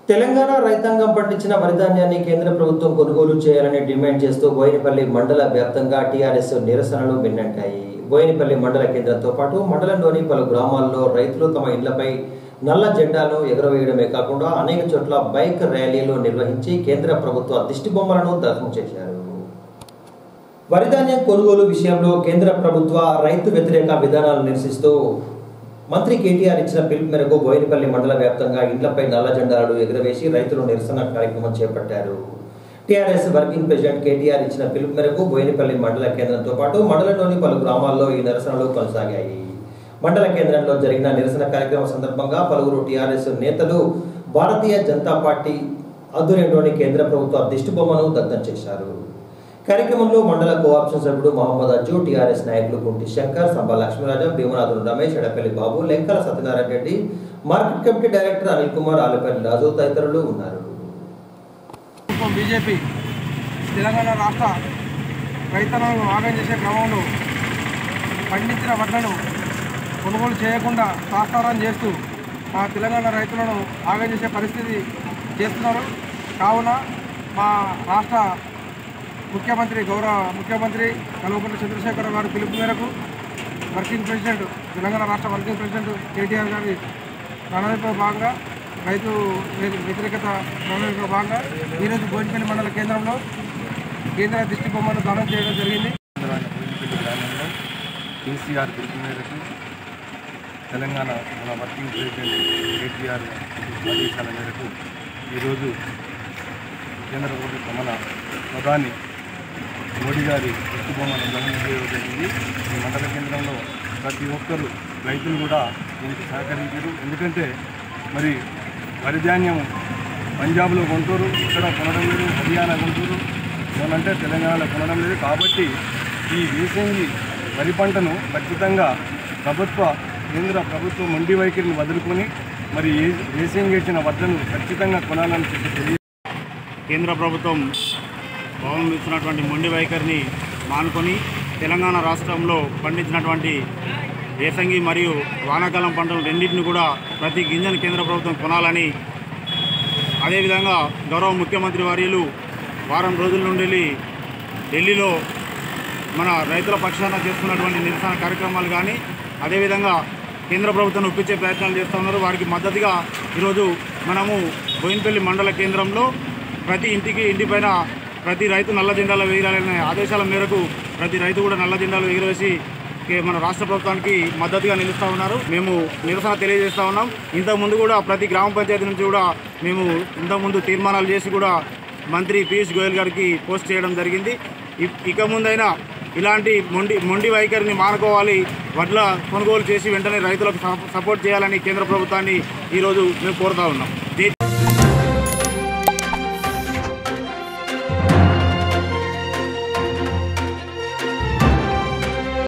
తెలంగాణ రైతాంగం పండించిన వరి ధాన్యాన్ని కేంద్ర ప్రభుత్వం కొనుగోలు చేయాలని డిమాండ్ చేస్తూ బోయినపల్లి మండల వ్యాప్తంగా టీఆర్ఎస్ నిరసనలు మిన్నంటాయి బోయినపల్లి మండల కేంద్రంతో పాటు మండలంలోని పలు గ్రామాల్లో రైతులు తమ ఇళ్లపై నల్ల జెండాను ఎగురవేయడమే కాకుండా అనేక చోట్ల బైక్ ర్యాలీలు నిర్వహించి కేంద్ర ప్రభుత్వ దిష్టిబొమ్మలను దగ్ధం చేశారు వరి ధాన్యం కొనుగోలు విషయంలో కేంద్ర ప్రభుత్వ రైతు వ్యతిరేక విధానాలు నిరసిస్తూ మంత్రి కేటీఆర్ ఇచ్చిన పిలుపు మేరకు బోయినపల్లి మండల వ్యాప్తంగా ఇండ్లపై నల్ల జెండాలు ఎగురవేసి రైతులు నిరసన కార్యక్రమం చేపట్టారు టీఆర్ఎస్ వర్కింగ్ ప్రెసిడెంట్ కేటీఆర్ ఇచ్చిన పిలుపు మేరకు బోయినపల్లి మండల కేంద్రంతో పాటు మండలంలోని పలు గ్రామాల్లో ఈ నిరసనలు కొనసాగాయి మండల కేంద్రంలో జరిగిన నిరసన కార్యక్రమం సందర్భంగా పలువురు టీఆర్ఎస్ నేతలు భారతీయ జనతా పార్టీ ఆధ్వర్యంలోని కేంద్ర ప్రభుత్వ దిష్టిబొమ్మను దగ్ధం చేశారు కార్యక్రమంలో మండల కోఆప్షన్ సభ్యుడు మహమ్మద్ అజ్జు టీఆర్ఎస్ నాయకులు Kunti Shankar Samba Lakshmirajam Bheemanathulu Ramesh Edapalli Babu Lenkala Satyanarayana Reddy market committee director Anil Kumar Alapalli Raju తదితరులు ఉన్నారు ప్రభుత్వం బీజేపీ తెలంగాణ రాష్ట్ర రైతన్నలను ఆగం చేసే క్రమంలో పండించిన వడ్లను కొనుగోలు చేయకుండా తాస్తారం చేస్తూ మా తెలంగాణ రైతులను ఆగం చేసే పరిస్థితి చేస్తున్నారు కావున మా రాష్ట్ర ముఖ్యమంత్రి గౌరవ ముఖ్యమంత్రి కల్వకుంట్ల చంద్రశేఖర్ గారి పిలుపు మేరకు వర్కింగ్ ప్రెసిడెంట్ తెలంగాణ రాష్ట్ర వర్కింగ్ ప్రెసిడెంట్ కేటీఆర్ గారి ప్రణాళికలో భాగంగా రైతు వ్య- వ్యతిరేకత ప్రణాళికలో భాగంగా ఈరోజు బోయినపల్లి మండల కేంద్రంలో కేంద్ర దిష్టి బొమ్మను దానం చేయడం జరిగింది బోయినపల్లి గ్రామంలో కేసీఆర్ పిలుపు మేరకు తెలంగాణ మన వర్కింగ్ ప్రెసిడెంట్ కేటీఆర్ ఆదేశాల మేరకు ఈరోజు కేంద్ర ప్రభుత్వ మన ప్రధాని మోడీ గారి దృష్టిబొమ్మను దహనం చేయడం జరిగింది ఈ మండల కేంద్రంలో ప్రతి ఒక్కరు రైతులు కూడా దీనికి సహకరించారు ఎందుకంటే మరి వరి ధాన్యం పంజాబ్లో కొంటారు ఇక్కడ కొనడం లేదు హర్యానా కొంటారు ఏమనంటే తెలంగాణలో కొనడం లేదు కాబట్టి ఈ వేసంగి వరి పంటను ఖచ్చితంగా ప్రభుత్వ కేంద్ర ప్రభుత్వ మండి వైఖరిని వదులుకొని మరి ఏ- వేసంగి ఇచ్చిన వడ్లను ఖచ్చితంగా కొనాలని చెప్పి తెలియ కేంద్ర ప్రభుత్వం అవలంబిస్తున్నటువంటి మొండి వైఖరిని మానుకొని తెలంగాణ రాష్ట్రంలో పండించినటువంటి ఏసంగి మరియు వానాకాలం పంటలు రెండింటిని కూడా ప్రతి గింజను కేంద్ర ప్రభుత్వం కొనాలని అదేవిధంగా గౌరవ ముఖ్యమంత్రి వర్యులు వారం రోజుల నుండి ఢిల్లీలో మన రైతుల పక్షాన చేస్తున్నటువంటి నిరసన కార్యక్రమాలు కానీ అదేవిధంగా కేంద్ర ప్రభుత్వం ఒప్పించే ప్రయత్నాలు చేస్తూ ఉన్నారు వారికి మద్దతుగా ఈరోజు మనము బోయినపల్లి మండల కేంద్రంలో ప్రతి ఇంటికి ఇంటిపైన ప్రతి రైతు నల్ల జెండాలు వేయాలనే ఆదేశాల మేరకు ప్రతి రైతు కూడా నల్ల జెండాలు ఎగురవేసి కే- మన రాష్ట్ర ప్రభుత్వానికి మద్దతుగా నిలుస్తూ ఉన్నారు మేము నిరసన తెలియజేస్తూ ఉన్నాం ఇంతకుముందు కూడా ప్రతి గ్రామ పంచాయతీ నుంచి కూడా మేము ఇంతకుముందు తీర్మానాలు చేసి కూడా మంత్రి పీయూష్ గోయల్ గారికి పోస్ట్ చేయడం జరిగింది ఇ- ఇక ముందైనా ఇలాంటి మొండి మొండి వైఖరిని మానుకోవాలి వడ్ల కొనుగోలు చేసి వెంటనే రైతులకు సప- సపోర్ట్ చేయాలని కేంద్ర ప్రభుత్వాన్ని ఈరోజు మేము కోరుతా ఉన్నాం జై